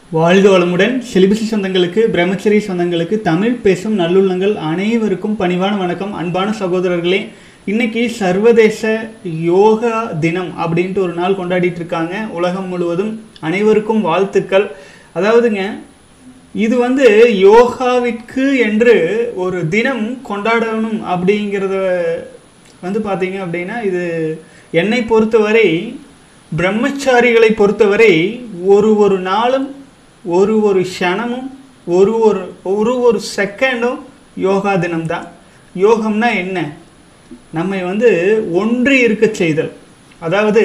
வாழ்க வளமுடன் செலிபசி சொந்தங்களுக்கு பிரம்மச்சரி சொந்தங்களுக்கு தமிழ் பேசும் நல்லுள்ளங்கள் அனைவருக்கும் பணிவான வணக்கம் அன்பான சகோதரர்களே இன்னைக்கு சர்வதேச யோகா தினம் அப்படின்ட்டு ஒரு நாள் கொண்டாடிட்டு இருக்காங்க உலகம் முழுவதும் அனைவருக்கும் வாழ்த்துக்கள் அதாவதுங்க இது வந்து யோகாவிற்கு என்று ஒரு தினம் கொண்டாடணும் அப்படிங்கிறத வந்து பார்த்தீங்க அப்படின்னா இது என்னை பொறுத்தவரை பிரம்மச்சாரிகளை பொறுத்தவரை ஒரு ஒரு நாளும் ஒரு ஒரு க்ஷணமும் ஒரு ஒரு ஒரு ஒரு செகண்டும் யோகா தினம்தான் யோகம்னா என்ன நம்மை வந்து ஒன்றி இருக்க செய்தல் அதாவது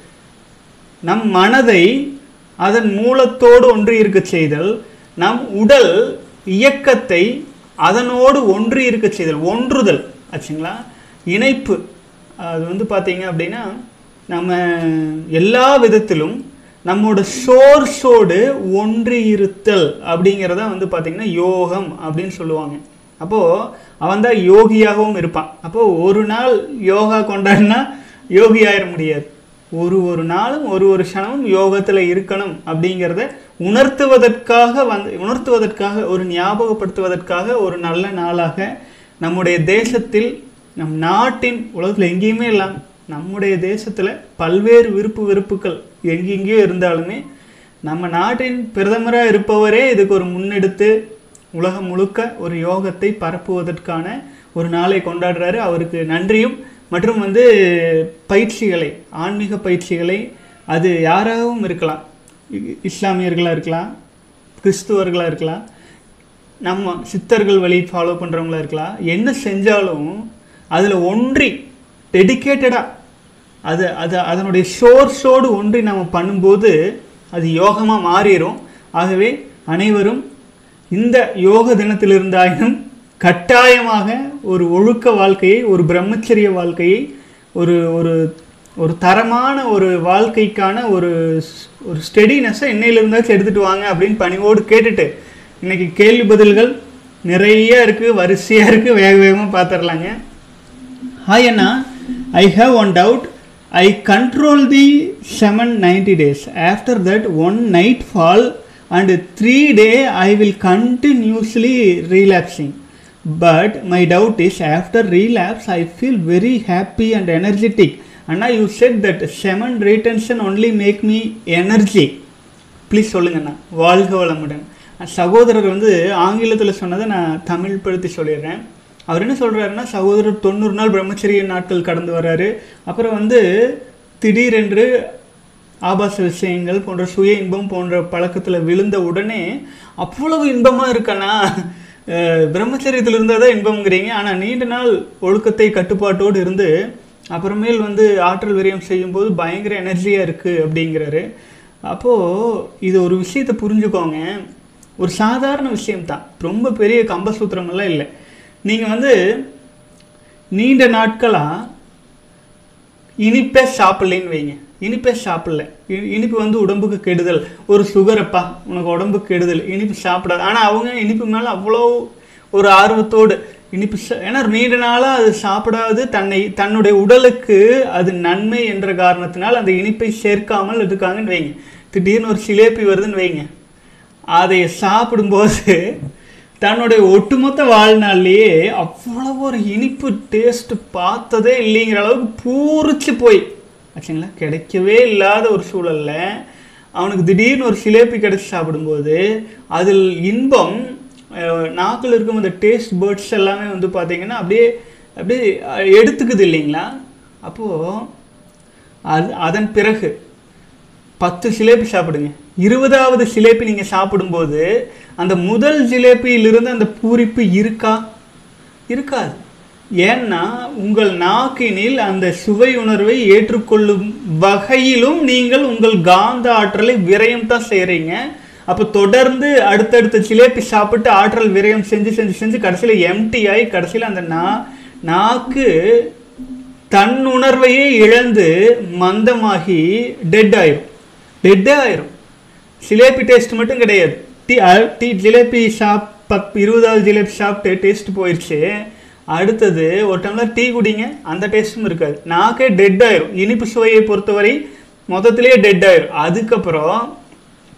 நம் மனதை அதன் மூலத்தோடு ஒன்றி இருக்க செய்தல் நம் உடல் இயக்கத்தை அதனோடு ஒன்றி இருக்க செய்தல் ஒன்றுதல் ஆச்சுங்களா இணைப்பு அது வந்து பார்த்தீங்க அப்படின்னா நம்ம எல்லா விதத்திலும் நம்மோட சோர்ஸோடு ஒன்றி இருத்தல் அப்படிங்கிறத வந்து பார்த்திங்கன்னா யோகம் அப்படின்னு சொல்லுவாங்க அப்போது அவன் தான் யோகியாகவும் இருப்பான் அப்போது ஒரு நாள் யோகா கொண்டாடினா யோகி ஆயிட முடியாது ஒரு ஒரு நாளும் ஒரு ஒரு க்ஷணமும் யோகத்தில் இருக்கணும் அப்படிங்கிறத உணர்த்துவதற்காக வந்து உணர்த்துவதற்காக ஒரு ஞாபகப்படுத்துவதற்காக ஒரு நல்ல நாளாக நம்முடைய தேசத்தில் நம் நாட்டின் உலகத்தில் எங்கேயுமே இல்லாமல் நம்முடைய தேசத்தில் பல்வேறு விருப்பு வெறுப்புகள் எங்கெங்கேயோ இருந்தாலுமே நம்ம நாட்டின் பிரதமராக இருப்பவரே இதுக்கு ஒரு முன்னெடுத்து உலகம் முழுக்க ஒரு யோகத்தை பரப்புவதற்கான ஒரு நாளை கொண்டாடுறாரு அவருக்கு நன்றியும் மற்றும் வந்து பயிற்சிகளை ஆன்மீக பயிற்சிகளை அது யாராகவும் இருக்கலாம் இ- இஸ்லாமியர்களாக இருக்கலாம் கிறிஸ்துவர்களாக இருக்கலாம் நம்ம சித்தர்கள் வழி ஃபாலோ பண்ணுறவங்களா இருக்கலாம் என்ன செஞ்சாலும் அதில் ஒன்றி டெடிக்கேட்டடாக அது அது அதனுடைய சோர்ஸோடு ஒன்றி நம்ம பண்ணும்போது அது யோகமாக மாறிடும் ஆகவே அனைவரும் இந்த யோக தினத்திலிருந்தாயினும் கட்டாயமாக ஒரு ஒழுக்க வாழ்க்கையை ஒரு பிரம்மச்சரிய வாழ்க்கையை ஒரு ஒரு ஒரு தரமான ஒரு வாழ்க்கைக்கான ஒரு ஸ்- ஒரு ஸ்டெடினஸை இன்னையிலிருந்தாச்சும் எடுத்துகிட்டு வாங்க அப்படின்னு பணிவோடு கேட்டுட்டு இன்னைக்கு கேள்வி பதில்கள் நிறைய இருக்குது வரிசையாக இருக்குது வேக வேகமாக பார்த்துடலாங்க ஹாய் அண்ணா I have one doubt I control the seven ninety days after that one night fall and three day I will continuously relapsing but my doubt is after relapse I feel very happy and energetic அண்ணா you said that seven retention only make me energy please சொல்லுங்கண்ணா வாழ்க வளமுடன் சகோதரர் வந்து ஆங்கிலத்தில் சொன்னதை நான் தமிழ் படுத்தி சொல்லிடுறேன் அவர் என்ன சொல்கிறாருன்னா சகோதரர் தொண்ணூறு நாள் பிரம்மச்சரிய நாட்கள் கடந்து வர்றாரு அப்புறம் வந்து திடீரென்று ஆபாச விஷயங்கள் போன்ற சுய இன்பம் போன்ற பழக்கத்தில் விழுந்த உடனே அவ்வளவு இன்பமாக இருக்கண்ணா அஹ், பிரம்மச்சரியத்தில் இருந்தால் தான் இன்பம்ங்கிறீங்க ஆனால் நீண்ட நாள் ஒழுக்கத்தை கட்டுப்பாட்டோடு இருந்து அப்புறமேல் வந்து ஆற்றல் விரயம் செய்யும்போது பயங்கர எனர்ஜியாக இருக்குது அப்படிங்கிறாரு அப்போது இது ஒரு விஷயத்தை புரிஞ்சுக்கோங்க ஒரு சாதாரண விஷயம்தான் ரொம்ப பெரிய கம்பசூத்திரமெல்லாம் இல்லை நீங்கள் வந்து நீண்ட நாட்களாக இனிப்பே சாப்பிட்லைன்னு வைங்க இனிப்பே சாப்பிடல இ- இனிப்பு வந்து உடம்புக்கு கெடுதல் ஒரு சுகரப்பா உனக்கு உடம்புக்கு கெடுதல் இனிப்பு சாப்பிடாது ஆனால் அவங்க இனிப்பு மேலே அவ்வளோ ஒரு ஆர்வத்தோடு இனிப்பு சா- ஏன்னா நீண்ட நாளாக அது சாப்பிடாது தன்னை தன்னுடைய உடலுக்கு அது நன்மை என்ற காரணத்தினால் அந்த இனிப்பை சேர்க்காமல் இருக்காங்கன்னு வைங்க திடீர்னு ஒரு சிலேபி வருதுன்னு வைங்க அதை சாப்பிடும்போது தன்னுடைய ஒட்டுமொத்த வாழ்நாள்லேயே அவ்வளவு ஒரு இனிப்பு டேஸ்ட் பார்த்ததே இல்லைங்கிற அளவுக்கு பூரிச்சு போய் ஆச்சுங்களா கிடைக்கவே இல்லாத ஒரு சூழல்ல அவனுக்கு திடீர்னு ஒரு சிலேபி கிடைச்சி சாப்பிடும்போது அதில் இன்பம் அஹ், நாக்கில் இருக்கும் அந்த டேஸ்ட் பேர்ட்ஸ் எல்லாமே வந்து பார்த்தீங்கன்னா அப்படியே அப்படியே அஹ், எடுத்துக்குது இல்லைங்களா அப்போது அது அதன் பிறகு பத்து ஜிலேபி சாப்பிடுங்க இருபதாவது ஜிலேபி நீங்கள் சாப்பிடும்போது அந்த முதல் ஜிலேபியிலிருந்து அந்த பூரிப்பு இருக்கா இருக்காது ஏன்னா உங்கள் நாக்கினில் அந்த சுவை உணர்வை ஏற்றுக்கொள்ளும் வகையிலும் நீங்கள் உங்கள் காந்த ஆற்றலை விரயம் தான் செய்கிறீங்க அப்போ தொடர்ந்து அடுத்தடுத்த ஜிலேபி சாப்பிட்டு ஆற்றல் விரயம் செஞ்சு செஞ்சு செஞ்சு கடைசியில் எம்டி ஆகி கடைசியில் அந்த நா நாக்கு தன் உணர்வையே இழந்து மந்தமாகி டெட் ஆயிரும் டெட்டே ஆயிரும் ஜிலேபி டேஸ்ட் மட்டும் கிடையாது டீ அ- டீ ஜிலேபி ஷாப் பத் இருபதாவது ஜிலேபி சாப்பிட்டு டேஸ்ட் போயிடுச்சு அடுத்தது ஒரு டம்ளர் டீ குடிங்க அந்த டேஸ்ட்டும் இருக்காது நாக்கே டெட் ஆயிரும் இனிப்பு சுவையை பொறுத்தவரை மொத்தத்திலேயே டெட் ஆயிரும் அதுக்கப்புறம்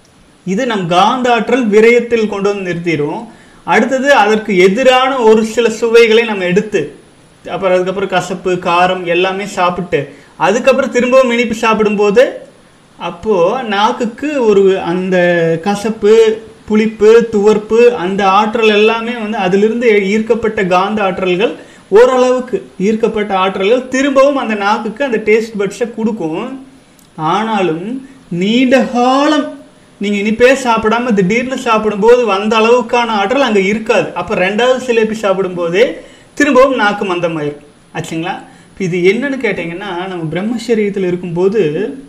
இது நம் காந்த ஆற்றல் விரயத்தில் கொண்டு வந்து நிறுத்திடும் அடுத்தது அதற்கு எதிரான ஒரு சில சுவைகளை நம்ம எடுத்து அப்புறம் அதுக்கப்புறம் கசப்பு காரம் எல்லாமே சாப்பிட்டு அதுக்கப்புறம் திரும்பவும் இனிப்பு சாப்பிடும்போது அப்போது நாக்குக்கு ஒரு அந்த கசப்பு புளிப்பு துவர்ப்பு அந்த ஆற்றல் எல்லாமே வந்து அதிலிருந்து ஈர்க்கப்பட்ட காந்த ஆற்றல்கள் ஓரளவுக்கு ஈர்க்கப்பட்ட ஆற்றல்கள் திரும்பவும் அந்த நாக்குக்கு அந்த டேஸ்ட் பட்ஸை கொடுக்கும் ஆனாலும் நீண்ட காலம் நீங்கள் இனிப்பே சாப்பிடாம திடீர்னு சாப்பிடும்போது வந்த அளவுக்கான ஆற்றல் அங்கே இருக்காது அப்போ ரெண்டாவது சிலேபி சாப்பிடும்போதே திரும்பவும் நாக்கு மந்தமாயிரும் ஆச்சுங்களா இப்ப இது என்னன்னு கேட்டிங்கன்னா நம்ம பிரம்மச்சரியத்தில் இருக்கும்போது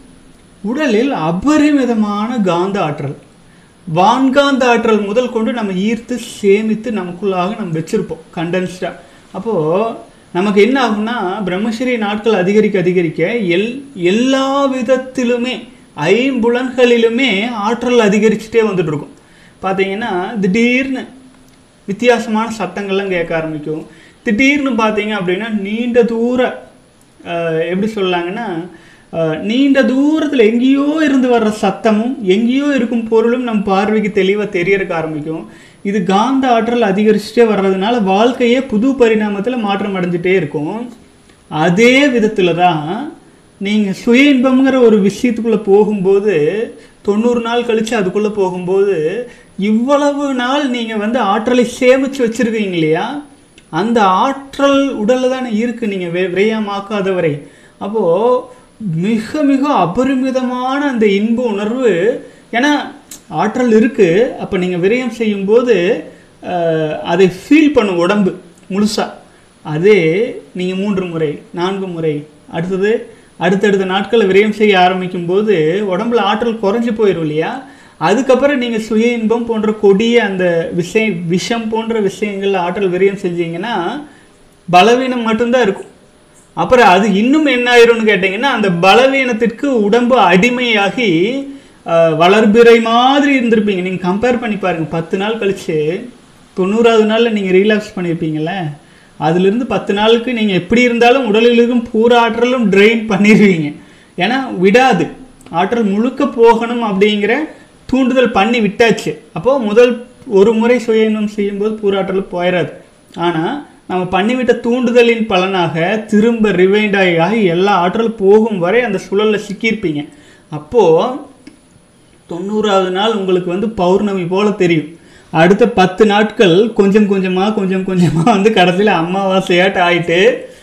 உடலில் அபரிமிதமான காந்த ஆற்றல் வான்காந்த ஆற்றல் முதல் கொண்டு நம்ம ஈர்த்து சேமித்து நமக்குள்ளாக நம்ம வச்சிருப்போம் கண்டென்ஸ்டாக அப்போது நமக்கு என்ன ஆகும்னா பிரம்மச்சரிய நாட்கள் அதிகரிக்க அதிகரிக்க எல் எல்லா விதத்திலுமே ஐம்புலன்களிலுமே ஆற்றல் அதிகரிச்சுட்டே வந்துட்டு இருக்கும் பார்த்தீங்கன்னா திடீர்னு வித்தியாசமான சத்தங்கள்லாம் கேட்க ஆரம்பிக்கும் திடீர்னு பார்த்தீங்க அப்படின்னா நீண்ட தூர அஹ், எப்படி சொல்லலாங்கன்னா அஹ், நீண்ட தூரத்தில் எங்கேயோ இருந்து வர்ற சத்தமும் எங்கேயோ இருக்கும் பொருளும் நம்ம பார்வைக்கு தெளிவாக தெரியறக்க ஆரம்பிக்கும் இது காந்த ஆற்றல் அதிகரிச்சுட்டே வர்றதுனால வாழ்க்கையே புது பரிணாமத்தில் மாற்றம் அடைஞ்சிட்டே இருக்கும் அதே விதத்தில் தான் நீங்கள் சுய இன்பம்ங்கிற ஒரு விஷயத்துக்குள்ளே போகும்போது தொண்ணூறு நாள் கழித்து அதுக்குள்ளே போகும்போது இவ்வளவு நாள் நீங்கள் வந்து ஆற்றலை சேமித்து வச்சுருக்கீங்க இல்லையா அந்த ஆற்றல் உடலில் தானே இருக்குது நீங்கள் வே விரயமாக்காத வரை அப்போது மிக மிக அபரிமிதமான அந்த இன்ப உணர்வு ஏன்னா ஆற்றல் இருக்குது அப்போ நீங்கள் விரயம் செய்யும்போது அஹ், அதை ஃபீல் பண்ணும் உடம்பு முழுசாக அதே நீங்கள் மூன்று முறை நான்கு முறை அடுத்தது அடுத்தடுத்த நாட்களை விரயம் செய்ய ஆரம்பிக்கும் போது உடம்புல ஆற்றல் குறைஞ்சு போயிடும் இல்லையா அதுக்கப்புறம் நீங்கள் சுய இன்பம் போன்ற கொடிய அந்த விஷய விஷம் போன்ற விஷயங்கள்ல ஆற்றல் விரயம் செஞ்சீங்கன்னா பலவீனம் மட்டும்தான் இருக்கும் அப்புறம் அது இன்னும் என்ன ஆயிரும்னு கேட்டிங்கன்னா அந்த பலவீனத்திற்கு உடம்பு அடிமையாகி அஹ், வளர்பிறை மாதிரி இருந்திருப்பீங்க நீங்கள் கம்பேர் பண்ணி பாருங்கள் பத்து நாள் கழிச்சு தொண்ணூறாவது நாளில் நீங்கள் ரீலாக்ஸ் பண்ணியிருப்பீங்கள்ல அதிலிருந்து பத்து நாளுக்கு நீங்கள் எப்படி இருந்தாலும் உடலில் இருக்கும் பூரா ஆற்றலும் ட்ரெயின் பண்ணிடுவீங்க ஏன்னா விடாது ஆற்றல் முழுக்க போகணும் அப்படிங்கிற தூண்டுதல் பண்ணி விட்டாச்சு அப்போது முதல் ஒரு முறை சுய இன்பம் செய்யும்போது பூராற்றல் போயிடாது ஆனால் நம்ம பண்ணிவிட்ட தூண்டுதலின் பலனாக திரும்ப ரிவைண்ட் ஆகி ஆகி எல்லா ஆற்றல் போகும் வரை அந்த சுழலில் சிக்கியிருப்பீங்க அப்போது தொண்ணூறாவது நாள் உங்களுக்கு வந்து பௌர்ணமி போல தெரியும் அடுத்த பத்து நாட்கள் கொஞ்சம் கொஞ்சமாக கொஞ்சம் கொஞ்சமாக வந்து கடைசியில் அமாவாசையாட்டு ஆயிட்டு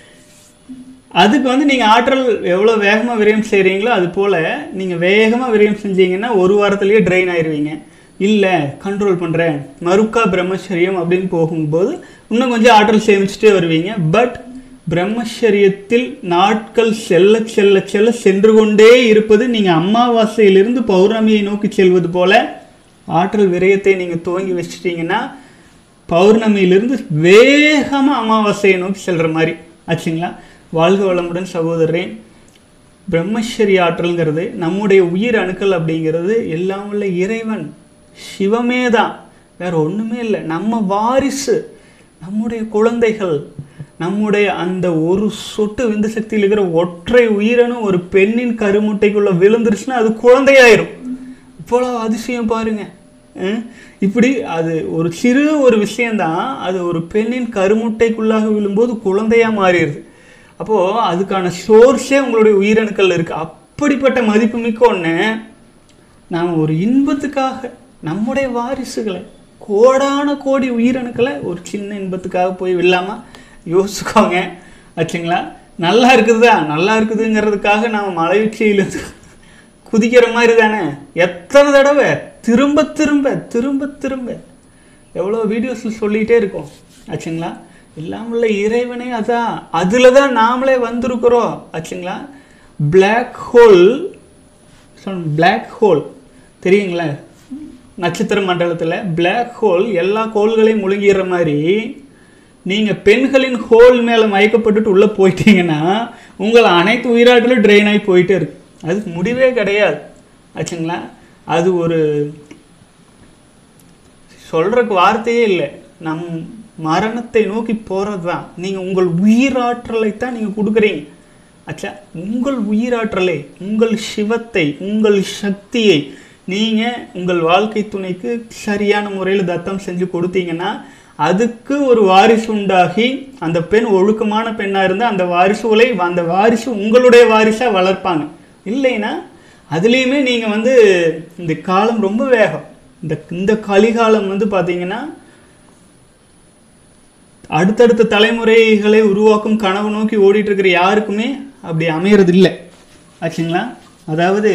அதுக்கு வந்து நீங்கள் ஆற்றல் எவ்வளோ வேகமாக விரயம் செய்கிறீங்களோ அது போல் நீங்கள் வேகமாக விரயம் செஞ்சீங்கன்னா ஒரு வாரத்திலேயே ட்ரெயின் ஆயிடுவீங்க இல்லை கண்ட்ரோல் பண்ணுறேன் மறுக்கா பிரம்மச்சரியம் அப்படின்னு போகும்போது இன்னும் கொஞ்சம் ஆற்றல் சேமிச்சுட்டே வருவீங்க பட் பிரம்மச்சரியத்தில் நாட்கள் செல்ல செல்ல செல்ல சென்று கொண்டே இருப்பது நீங்கள் அமாவாசையிலிருந்து பௌர்ணமியை நோக்கி செல்வது போல ஆற்றல் விரயத்தை நீங்கள் துவங்கி வச்சிட்டீங்கன்னா பௌர்ணமியிலிருந்து வேகமாக அமாவாசையை நோக்கி செல்கிற மாதிரி ஆச்சுங்களா வாழ்க வளமுடன் சகோதரரே பிரம்மச்சரிய ஆற்றல்ங்கிறது நம்முடைய உயிர் அணுக்கள் அப்படிங்கிறது எல்லாம் உள்ள இறைவன் சிவமே தான் வேற ஒன்றுமே இல்லை நம்ம வாரிசு நம்முடைய குழந்தைகள் நம்முடைய அந்த ஒரு சொட்டு விந்து சக்தியில் இருக்கிற ஒற்றை உயிரணு ஒரு பெண்ணின் கருமுட்டைக்குள்ள விழுந்துருச்சுன்னா அது குழந்தையாயிரும் இவ்வளோ அதிசயம் பாருங்க அஹ் இப்படி அது ஒரு சிறு ஒரு விஷயம்தான் அது ஒரு பெண்ணின் கருமுட்டைக்குள்ளாக விழும்போது குழந்தையா மாறிடுது அப்போது அதுக்கான சோர்ஸே உங்களுடைய உயிரணுக்கள் இருக்குது அப்படிப்பட்ட மதிப்புமிக்க ஒன்று நாம் ஒரு இன்பத்துக்காக நம்முடைய வாரிசுகளை கோடான கோடி உயிரணுக்களை ஒரு சின்ன இன்பத்துக்காக போய் வில்லாமல் யோசிச்சுக்கோங்க ஆச்சுங்களா நல்லா இருக்குதா நல்லா இருக்குதுங்கிறதுக்காக நாம் மலை உச்சியிலிருந்து குதிக்கிற மாதிரி தானே எத்தனை தடவை திரும்ப திரும்ப திரும்ப திரும்ப எவ்வளோ வீடியோஸில் சொல்லிகிட்டே இருக்கோம் ஆச்சுங்களா எல்லாம் உள்ள இறைவனே அதான் அதில் தான் நாமளே வந்திருக்கிறோம் ஆச்சுங்களா பிளாக் ஹோல் சொல் பிளாக் ஹோல் தெரியுங்களா நட்சத்திர மண்டலத்தில் பிளாக் ஹோல் எல்லா கோள்களையும் முழுங்கிற மாதிரி நீங்கள் பெண்களின் ஹோல் மேலே மயக்கப்பட்டுட்டு உள்ளே போயிட்டீங்கன்னா உங்களை அனைத்து உயிராட்டிலும் ட்ரெயின் ஆகி போயிட்டே இருக்கு அதுக்கு முடிவே கிடையாது ஆச்சுங்களா அது ஒரு சொல்கிறக்கு வார்த்தையே இல்லை நம் மரணத்தை நோக்கி போகிறது தான் நீங்கள் உங்கள் உயிராற்றலை தான் நீங்கள் கொடுக்குறீங்க அச்சா உங்கள் உயிராற்றலை உங்கள் சிவத்தை உங்கள் சக்தியை நீங்கள் உங்கள் வாழ்க்கை துணைக்கு சரியான முறையில் தத்தம் செஞ்சு கொடுத்தீங்கன்னா அதுக்கு ஒரு வாரிசு உண்டாகி அந்த பெண் ஒழுக்கமான பெண்ணாக இருந்தால் அந்த வாரிசுகளை அந்த வாரிசு உங்களுடைய வாரிசாக வளர்ப்பாங்க இல்லைன்னா அதுலேயுமே நீங்கள் வந்து இந்த காலம் ரொம்ப வேகம் இந்த இந்த கலிகாலம் வந்து பார்த்தீங்கன்னா அடுத்தடுத்த தலைமுறைகளை உருவாக்கும் கனவு நோக்கி ஓடிட்டு இருக்கிற யாருக்குமே அப்படி அமையறது இல்லை ஆச்சுங்களா அதாவது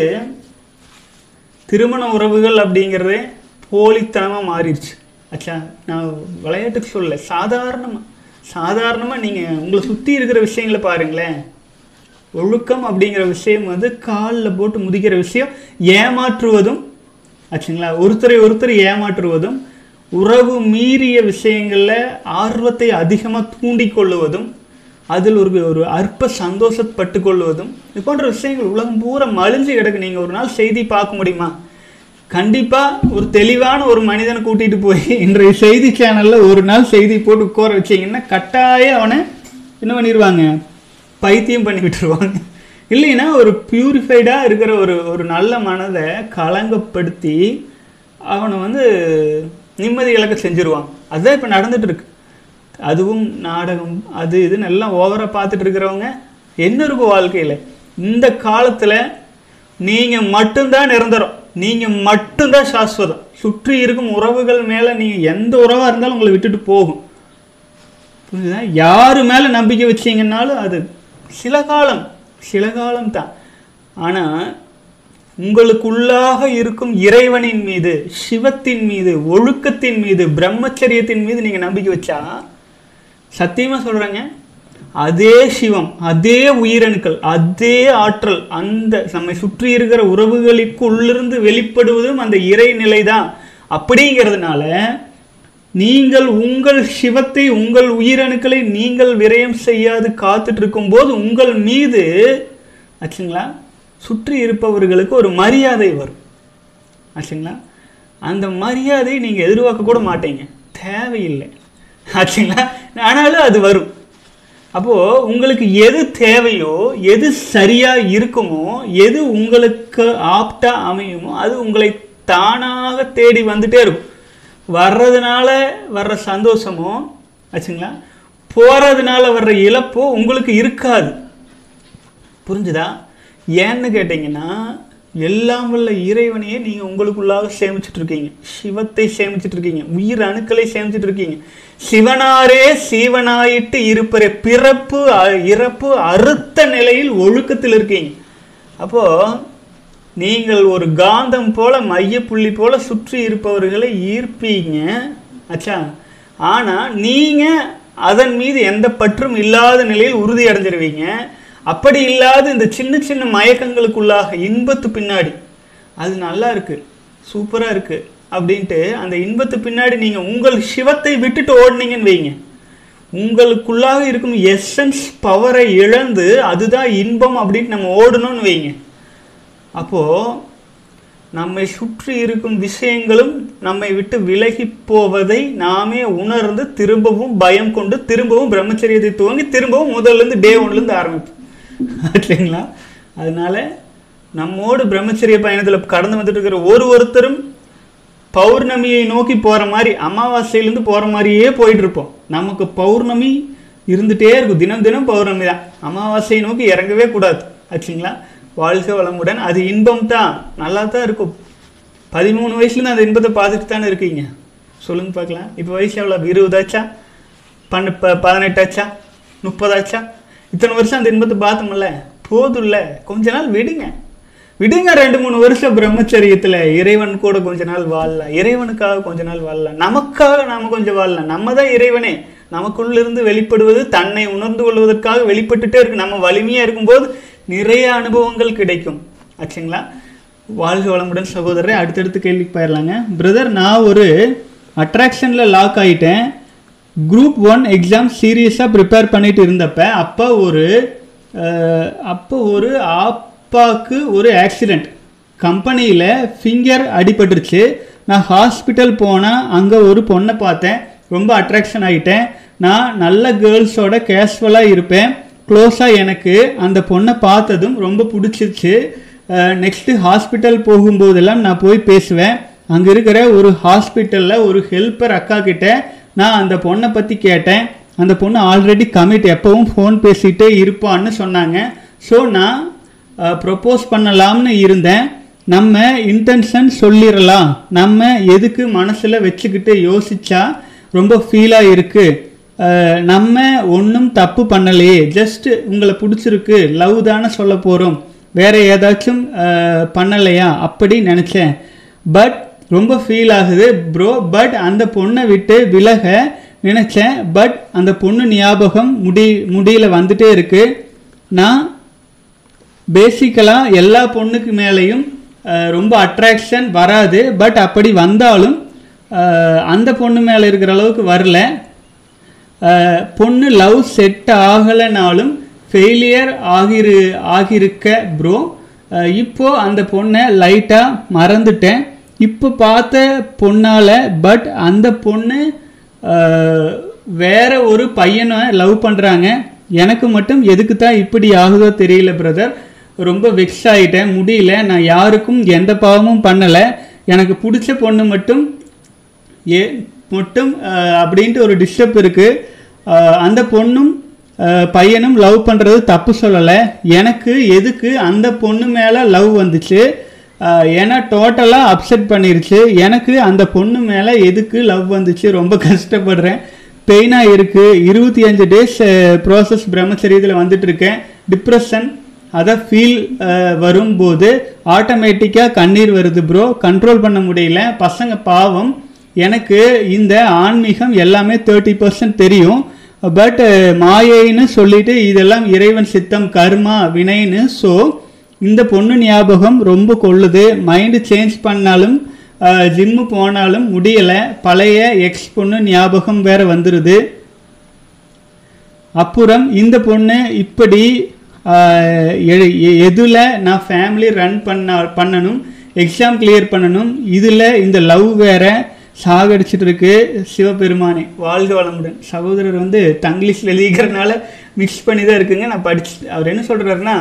திருமண உறவுகள் அப்படிங்கிறதே போலித்தனமாக மாறிடுச்சு ஆச்சா நான் விளையாட்டுக்கு சொல்லல சாதாரணமாக சாதாரணமாக நீங்கள் உங்களை சுற்றி இருக்கிற விஷயங்களை பாருங்களேன் ஒழுக்கம் அப்படிங்கிற விஷயம் வந்து காலில் போட்டு முதிக்கிற விஷயம் ஏமாற்றுவதும் ஆச்சுங்களா ஒருத்தரை ஒருத்தர் ஏமாற்றுவதும் உறவு மீறிய விஷயங்களில் ஆர்வத்தை அதிகமாக தூண்டிக் கொள்ளுவதும் அதில் ஒரு ஒரு அற்ப சந்தோஷப்பட்டு கொள்வதும் இது போன்ற விஷயங்கள் உலகம் பூரா மலிஞ்சு கிடக்கு நீங்கள் ஒரு நாள் செய்தி பார்க்க முடியுமா கண்டிப்பாக ஒரு தெளிவான ஒரு மனிதனை கூட்டிகிட்டு போய் இன்றைய செய்தி சேனலில் ஒரு நாள் செய்தி போட்டு உட்கார வச்சிங்கன்னா கட்டாயம் அவனை என்ன பண்ணிடுவாங்க பைத்தியம் பண்ணி விட்டுருவாங்க இல்லைன்னா ஒரு பியூரிஃபைடாக இருக்கிற ஒரு ஒரு நல்ல மனதை களங்கப்படுத்தி அவனை வந்து நிம்மதி இழக்க செஞ்சுருவான் அதுதான் இப்போ நடந்துட்டு இருக்கு அதுவும் நாடகம் அது இதுன்னு எல்லாம் ஓவராக பார்த்துட்டு இருக்கிறவங்க என்ன இருக்கும் வாழ்க்கையில் இந்த காலத்தில் நீங்கள் மட்டும்தான் நிரந்தரம் நீங்கள் மட்டும்தான் சாஸ்வதம் சுற்றி இருக்கும் உறவுகள் மேலே நீங்கள் எந்த உறவாக இருந்தாலும் உங்களை விட்டுட்டு போகும் புரியுதா யார் மேலே நம்பிக்கை வச்சீங்கன்னாலும் அது சில காலம் சில காலம் தான் ஆனால் உங்களுக்குள்ளாக இருக்கும் இறைவனின் மீது சிவத்தின் மீது ஒழுக்கத்தின் மீது பிரம்மச்சரியத்தின் மீது நீங்கள் நம்பிக்கை வச்சா சத்தியமாக சொல்கிறேங்க அதே சிவம் அதே உயிரணுக்கள் அதே ஆற்றல் அந்த நம்மை சுற்றி இருக்கிற உறவுகளுக்குள்ளிருந்து வெளிப்படுவதும் அந்த இறைநிலை தான் அப்படிங்கிறதுனால நீங்கள் உங்கள் சிவத்தை உங்கள் உயிரணுக்களை நீங்கள் விரயம் செய்யாது காத்துட்டு இருக்கும்போது உங்கள் மீது ஆச்சுங்களா சுற்றி இருப்பவர்களுக்கு ஒரு மரியாதை வரும் ஆச்சுங்களா அந்த மரியாதை நீங்கள் எதிர்பார்க்க கூட மாட்டீங்க தேவையில்லை ஆச்சுங்களா ஆனாலும் அது வரும் அப்போது உங்களுக்கு எது தேவையோ எது சரியாக இருக்குமோ எது உங்களுக்கு ஆப்டாக அமையுமோ அது உங்களை தானாக தேடி வந்துட்டே இருக்கும் வர்றதுனால வர்ற சந்தோஷமோ ஆச்சுங்களா போகிறதுனால வர்ற இழப்போ உங்களுக்கு இருக்காது புரிஞ்சுதா ஏன்னு கேட்டிங்கன்னா எல்லாம் வல்ல இறைவனையே நீங்கள் உங்களுக்குள்ளாக சேமிச்சிட்டு இருக்கீங்க சிவத்தை சேமிச்சிட்டு இருக்கீங்க உயிர் அணுக்களை சேமிச்சிட்டு இருக்கீங்க சிவனாரே சீவனாயிட்டு இருப்பரே பிறப்பு அ- இறப்பு அறுத்த நிலையில் ஒழுக்கத்தில் இருக்கீங்க அப்போது நீங்கள் ஒரு காந்தம் போல மையப்புள்ளி போல சுற்றி இருப்பவர்களை ஈர்ப்பீங்க ஆச்சா ஆனால் நீங்கள் அதன் மீது எந்த பற்றும் இல்லாத நிலையில் உறுதி அடைஞ்சிருவீங்க அப்படி இல்லாத இந்த சின்ன சின்ன மயக்கங்களுக்குள்ளாக இன்பத்து பின்னாடி அது நல்லா இருக்கு சூப்பராக இருக்கு அப்படின்ட்டு அந்த இன்பத்து பின்னாடி நீங்கள் உங்கள் சிவத்தை விட்டுட்டு ஓடுனீங்கன்னு வைங்க உங்களுக்குள்ளாக இருக்கும் எசன்ஸ் பவரை இழந்து அதுதான் இன்பம் அப்படின்ட்டு நம்ம ஓடணும்னு வைங்க அப்போது நம்மை சுற்றி இருக்கும் விஷயங்களும் நம்மை விட்டு விலகி போவதை நாமே உணர்ந்து திரும்பவும் பயம் கொண்டு திரும்பவும் பிரம்மச்சரியத்தை துவங்கி திரும்பவும் முதல்லேருந்து டே ஒன்லேருந்து ஆரம்பிப்போம் இல்லைங்களா அதனால நம்மோடு பிரம்மச்சரிய பயணத்தில் கடந்து வந்துட்டு இருக்கிற ஒரு ஒருத்தரும் பௌர்ணமியை நோக்கி போகிற மாதிரி அமாவாசையிலேருந்து போகிற மாதிரியே போயிட்டு இருப்போம் நமக்கு பௌர்ணமி இருந்துகிட்டே இருக்கும் தினம் தினம் பௌர்ணமி தான் அமாவாசையை நோக்கி இறங்கவே கூடாது ஆச்சுங்களா வாழ்க வளமுடன் அது இன்பம் தான் நல்லா தான் இருக்கும் பதிமூணு வயசுலேருந்து அந்த இன்பத்தை பார்த்துட்டு தானே இருக்கீங்க சொல்லுங்க பார்க்கலாம் இப்போ வயசு எவ்வளோ இருபதாச்சா பன்னு ப பதினெட்டாச்சா முப்பதாச்சா இத்தனை வருஷம் அந்த இன்பத்தை பார்த்தோம்ல போதும்ல கொஞ்ச நாள் விடுங்க விடுங்க ரெண்டு மூணு வருஷம் பிரம்மச்சரியத்தில் இறைவன் கூட கொஞ்ச நாள் வாழலாம் இறைவனுக்காக கொஞ்ச நாள் வாழலாம் நமக்காக நாம கொஞ்சம் வாழலாம் நம்ம தான் இறைவனே நமக்குள்ளிருந்து வெளிப்படுவது தன்னை உணர்ந்து கொள்வதற்காக வெளிப்பட்டுட்டே இருக்கு நம்ம வலிமையாக இருக்கும்போது நிறைய அனுபவங்கள் கிடைக்கும் ஆச்சுங்களா வாழ்க வளமுடன் சகோதரரை அடுத்தடுத்து கேள்விக்கு போயிடலாங்க பிரதர் நான் ஒரு அட்ராக்ஷனில் லாக் ஆகிட்டேன் குரூப் ஒன் எக்ஸாம் சீரியஸாக ப்ரிப்பேர் பண்ணிட்டு இருந்தப்ப அப்போ ஒரு அஹ், அப்போ ஒரு ஆப்பாக்கு ஒரு ஆக்சிடெண்ட் கம்பெனியில் ஃபிங்கர் அடிபட்டுருச்சு நான் ஹாஸ்பிட்டல் போனால் அங்கே ஒரு பொண்ணை பார்த்தேன் ரொம்ப அட்ராக்ஷன் ஆகிட்டேன் நான் நல்ல கேர்ள்ஸோட கேஷுவலாக இருப்பேன் க்ளோஸாக எனக்கு அந்த பொண்ணை பார்த்ததும் ரொம்ப பிடிச்சிருச்சு நெக்ஸ்ட்டு ஹாஸ்பிட்டல் போகும்போதெல்லாம் நான் போய் பேசுவேன் அங்கே இருக்கிற ஒரு ஹாஸ்பிட்டலில் ஒரு ஹெல்ப்பர் அக்கா கிட்ட நான் அந்த பொண்ணை பற்றி கேட்டேன் அந்த பொண்ணு ஆல்ரெடி கமிட் எப்பவும் ஃபோன் பேசிகிட்டே இருப்பான்னு சொன்னாங்க ஸோ நான் ப்ரொப்போஸ் பண்ணலாம்னு இருந்தேன் நம்ம இன்டென்ஷன் சொல்லிடலாம் நம்ம எதுக்கு மனசில் வச்சுக்கிட்டு யோசிச்சா ரொம்ப ஃபீலாக இருக்குது நம்ம ஒன்றும் தப்பு பண்ணலையே ஜஸ்ட் உங்களை பிடிச்சிருக்கு லவ் தானே சொல்ல போகிறோம் வேற ஏதாச்சும் அஹ், பண்ணலையா அப்படி நினச்சேன் பட் ரொம்ப ஃபீல் ஆகுது ப்ரோ பட் அந்த பொண்ணை விட்டு விலக நினச்சேன் பட் அந்த பொண்ணு ஞாபகம் முடி முடியல வந்துட்டே இருக்கு நான் பேசிக்கலாக எல்லா பொண்ணுக்கு மேலேயும் அஹ், ரொம்ப அட்ராக்ஷன் வராது பட் அப்படி வந்தாலும் அஹ், அந்த பொண்ணு மேலே இருக்கிற அளவுக்கு வரல அஹ், பொண்ணு லவ் செட் ஆகலைனாலும் ஃபெயிலியர் ஆகிரு ஆகியிருக்க ப்ரோ இப்போ அந்த பொண்ணை லைட்டாக மறந்துட்டேன் இப்போ பார்த்த பொண்ணால் பட் அந்த பொண்ணு அஹ், வேற ஒரு பையனை லவ் பண்ணுறாங்க எனக்கு மட்டும் எதுக்கு தான் இப்படி ஆகுதோ தெரியல பிரதர் ரொம்ப வெக்ஸ் ஆகிட்டேன் முடியல நான் யாருக்கும் எந்த பாவமும் பண்ணலை எனக்கு பிடிச்ச பொண்ணு மட்டும் ஏ மட்டும் அஹ், அப்படின்ட்டு ஒரு டிஸ்டர்ப் இருக்குது அந்த பொண்ணும் அஹ், பையனும் லவ் பண்ணுறது தப்பு சொல்லலை எனக்கு எதுக்கு அந்த பொண்ணு மேலே லவ் வந்துச்சு அஹ், ஏன்னா டோட்டலாக அப்செட் பண்ணிருச்சு எனக்கு அந்த பொண்ணு மேலே எதுக்கு லவ் வந்துச்சு ரொம்ப கஷ்டப்படுறேன் பெயினாக இருக்குது இருபத்தி அஞ்சு டேஸ் ப்ராசஸ் பிரம்மச்சரியத்தில் வந்துட்டு இருக்கேன் டிப்ரெஷன் அதை ஃபீல் வரும்போது ஆட்டோமேட்டிக்காக கண்ணீர் வருது ப்ரோ கண்ட்ரோல் பண்ண முடியல பசங்க பாவம் எனக்கு இந்த ஆன்மீகம் எல்லாமே தேர்ட்டி பர்சன்ட் தெரியும் பட் மாயைன்னு சொல்லிட்டு இதெல்லாம் இறைவன் சித்தம் கர்மா வினைன்னு ஸோ இந்த பொண்ணு ஞாபகம் ரொம்ப கொள்ளுது மைண்டு சேஞ்ச் பண்ணாலும் ஜிம்மு போனாலும் முடியலை பழைய எக்ஸ் பொண்ணு ஞாபகம் வேற வந்துடுது அப்புறம் இந்த பொண்ணு இப்படி ஆஹ், எ- எ- எதுல நான் ஃபேமிலி ரன் பண்ண பண்ணணும் எக்ஸாம் கிளியர் பண்ணணும் இதில் இந்த லவ் வேற சாகடிச்சிட்டு இருக்கு சிவபெருமானே வாழ்க வளமுடன் சகோதரர் வந்து தங்கிலீஷில் எழுதிக்கிறதுனால மிக்ஸ் பண்ணி தான் இருக்குங்க நான் படிச்சு அவர் என்ன சொல்கிறாருன்னா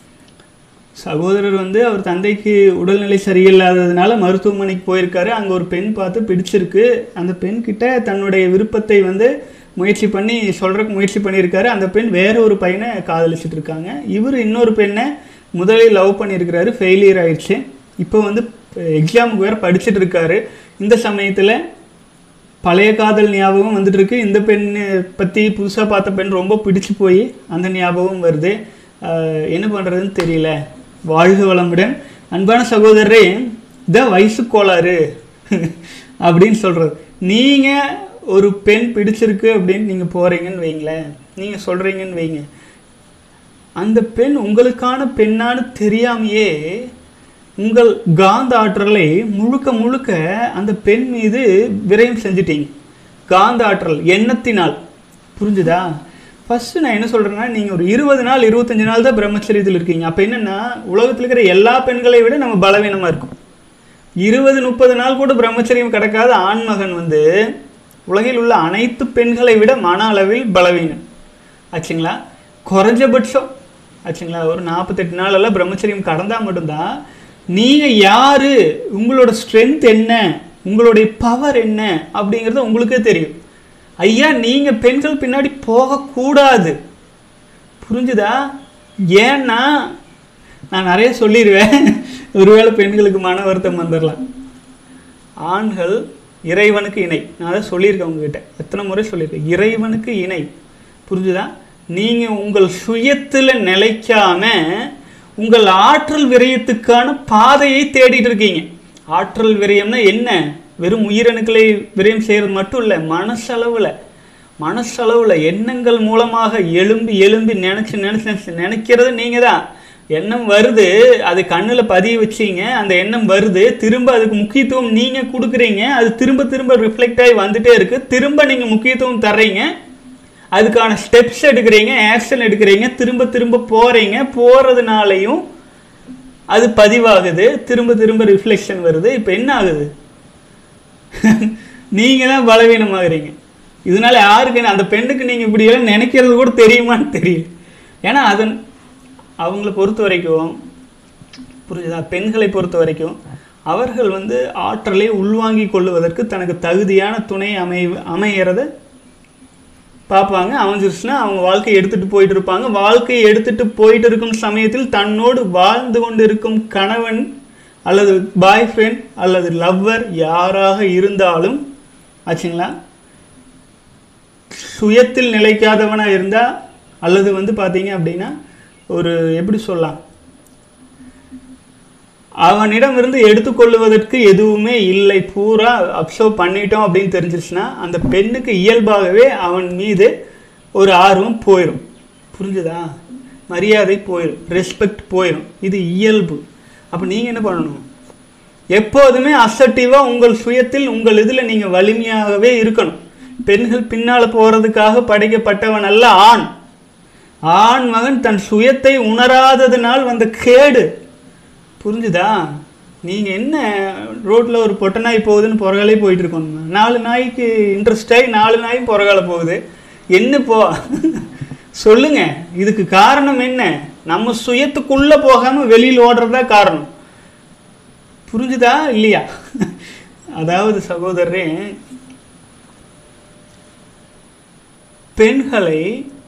சகோதரர் வந்து அவர் தந்தைக்கு உடல்நிலை சரியில்லாததுனால மருத்துவமனைக்கு போயிருக்காரு அங்கே ஒரு பெண் பார்த்து பிடிச்சிருக்கு அந்த பெண் கிட்ட தன்னுடைய விருப்பத்தை வந்து முயற்சி பண்ணி சொல்றதுக்கு முயற்சி பண்ணியிருக்காரு அந்த பெண் வேற ஒரு பையனை காதலிச்சிட்டு இருக்காங்க இவர் இன்னொரு பெண்ணை முதலில் லவ் பண்ணியிருக்கிறாரு ஃபெயிலியர் ஆயிடுச்சு இப்போ வந்து எக்ஸாமுக்கு வேற படிச்சுட்டு இருக்காரு இந்த சமயத்தில் பழைய காதல் ஞாபகம் வந்துட்டு இருக்கு இந்த பெண்ணை பற்றி புதுசாக பார்த்த பெண் ரொம்ப பிடிச்சு போய் அந்த ஞாபகம் வருது ஆஹ் என்ன பண்ணுறதுன்னு தெரியல வாழ்க வளமுடன் அன்பான சகோதரரே இத வயசு கோளாறு அப்படின்னு சொல்கிறது நீங்கள் ஒரு பெண் பிடிச்சிருக்கு அப்படின்னு நீங்கள் போகிறீங்கன்னு வைங்களேன் நீங்கள் சொல்கிறீங்கன்னு வைங்க அந்த பெண் உங்களுக்கான பெண்ணான்னு தெரியாமையே உங்கள் காந்த ஆற்றலை முழுக்க முழுக்க அந்த பெண் மீது விரயம் செஞ்சிட்டீங்க காந்த ஆற்றல் எண்ணத்தினால் புரிஞ்சுதா ஃபர்ஸ்ட் நான் என்ன சொல்றேன்னா நீங்க ஒரு இருபது நாள் இருபத்தஞ்சு நாள் தான் பிரம்மச்சரியத்தில் இருக்கீங்க அப்ப என்னன்னா உலகத்தில் இருக்கிற எல்லா பெண்களை விட நம்ம பலவீனமா இருக்கும் இருபது முப்பது நாள் கூட பிரம்மச்சரியம் கிடக்காத ஆண்மகன் வந்து உலகில் உள்ள அனைத்து பெண்களை விட மன அளவில் பலவீனம் ஆச்சுங்களா குறைஞ்சபட்சம் ஆச்சுங்களா ஒரு நாற்பத்தெட்டு நாள் எல்லாம் பிரம்மச்சரியம் கடந்தா மட்டும்தான் நீங்க யாரு உங்களோட ஸ்ட்ரென்த் என்ன உங்களுடைய பவர் என்ன அப்படிங்கிறது உங்களுக்கே தெரியும் ஐயா நீங்க பெண்கள் பின்னாடி போகக்கூடாது புரிஞ்சுதா ஏன்னா நான் நிறைய சொல்லிடுவேன் ஒருவேளை பெண்களுக்கு மன வருத்தம் வந்துடலாம் ஆண்கள் இறைவனுக்கு இணை நான் அதை சொல்லியிருக்கேன் உங்ககிட்ட எத்தனை முறை சொல்லியிருக்கேன் இறைவனுக்கு இணை புரிஞ்சுதா நீங்க உங்கள் சுயத்துல நிலைக்காம உங்கள் ஆற்றல் விரயத்துக்கான பாதையை தேடிட்டு இருக்கீங்க ஆற்றல் விரயம்னா என்ன வெறும் உயிரணுக்களை விரயம் செய்யறது மட்டும் இல்லை மனசளவுல மனசளவுல எண்ணங்கள் மூலமாக எழும்பி எழும்பி நினைச்சு நினைச்சு நினைச்சு நினைக்கிறது நீங்க தான் எண்ணம் வருது அது கண்ணுல பதிய வச்சீங்க அந்த எண்ணம் வருது திரும்ப அதுக்கு முக்கியத்துவம் நீங்க கொடுக்குறீங்க அது திரும்ப திரும்ப ரிஃப்ளெக்ட் ஆகி வந்துட்டே இருக்கு திரும்ப நீங்க முக்கியத்துவம் தர்றீங்க அதுக்கான ஸ்டெப்ஸ் எடுக்கிறீங்க ஆக்ஷன் எடுக்கிறீங்க திரும்ப திரும்ப போறீங்க போறதுனாலையும் அது பதிவாகுது திரும்ப திரும்ப ரிஃப்ளெக்ஷன் வருது இப்போ என்ன ஆகுது நீங்க தான் பலவீனமாகறீங்க இதனால யாருக்கு அந்த பெண்ணுக்கு நீங்க இப்படி எல்லாம் நினைக்கிறது கூட தெரியுமான்னு தெரியல ஏன்னா அதன் அவங்கள பொறுத்த வரைக்கும் புரிஞ்சுதா பெண்களை பொறுத்த வரைக்கும் அவர்கள் வந்து ஆற்றலை உள்வாங்கிக் கொள்ளுவதற்கு தனக்கு தகுதியான துணை அமை அமைகிறத பார்ப்பாங்க அமைஞ்சிருச்சுன்னா அவங்க வாழ்க்கையை எடுத்துட்டு போயிட்டு இருப்பாங்க வாழ்க்கையை எடுத்துட்டு போயிட்டு இருக்கும் சமயத்தில் தன்னோடு வாழ்ந்து கொண்டு இருக்கும் கணவன் அல்லது பாய் ஃப்ரெண்ட் அல்லது லவ்வர் யாராக இருந்தாலும் ஆச்சுங்களா சுயத்தில் நிலைக்காதவனா இருந்தா அல்லது வந்து பார்த்தீங்க அப்படின்னா ஒரு எப்படி சொல்லலாம் அவனிடம் இருந்து எடுத்துக்கொள்வதற்கு எதுவுமே இல்லை பூரா அப்சர்வ் பண்ணிட்டோம் அப்படின்னு தெரிஞ்சிருச்சுன்னா அந்த பெண்ணுக்கு இயல்பாகவே அவன் மீது ஒரு ஆர்வம் போயிடும் புரிஞ்சுதா மரியாதை போயிடும் ரெஸ்பெக்ட் போயிடும் இது இயல்பு அப்போ நீங்கள் என்ன பண்ணணும் எப்போதுமே அசட்டிவாக உங்கள் சுயத்தில் உங்கள் இதில் நீங்கள் வலிமையாகவே இருக்கணும் பெண்கள் பின்னால் போகிறதுக்காக படைக்கப்பட்டவன் அல்ல ஆண் ஆண் மகன் தன் சுயத்தை உணராததினால் வந்த கேடு புரிஞ்சுதா நீங்கள் என்ன ரோட்டில் ஒரு பொட்டை நாய் போகுதுன்னு புறகாலே போயிட்டு இருக்கோம் நாலு நாய்க்கு இன்ட்ரெஸ்ட் ஆகி நாலு நாயும் புறகால போகுது என்ன போ சொல்லுங்க இதுக்கு காரணம் என்ன நம்ம சுயத்துக்குள்ளே போகாமல் வெளியில் ஓடுறதா காரணம் புரிஞ்சுதா இல்லையா அதாவது சகோதரரே பெண்களை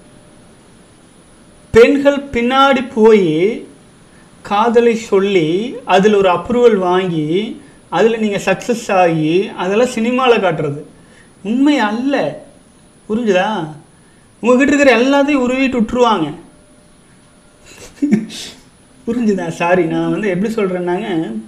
பெண்கள் பின்னாடி போய் காதலை சொல்லி அதில் ஒரு அப்ரூவல் வாங்கி அதில் நீங்கள் சக்ஸஸ் ஆகி அதெல்லாம் சினிமாவில் காட்டுறது உண்மை அல்ல புரிஞ்சுதா உங்ககிட்ட இருக்கிற எல்லாத்தையும் உருவிட்டு விட்டுருவாங்க புரிஞ்சுதா சாரி நான் வந்து எப்படி சொல்கிறேன்னாங்க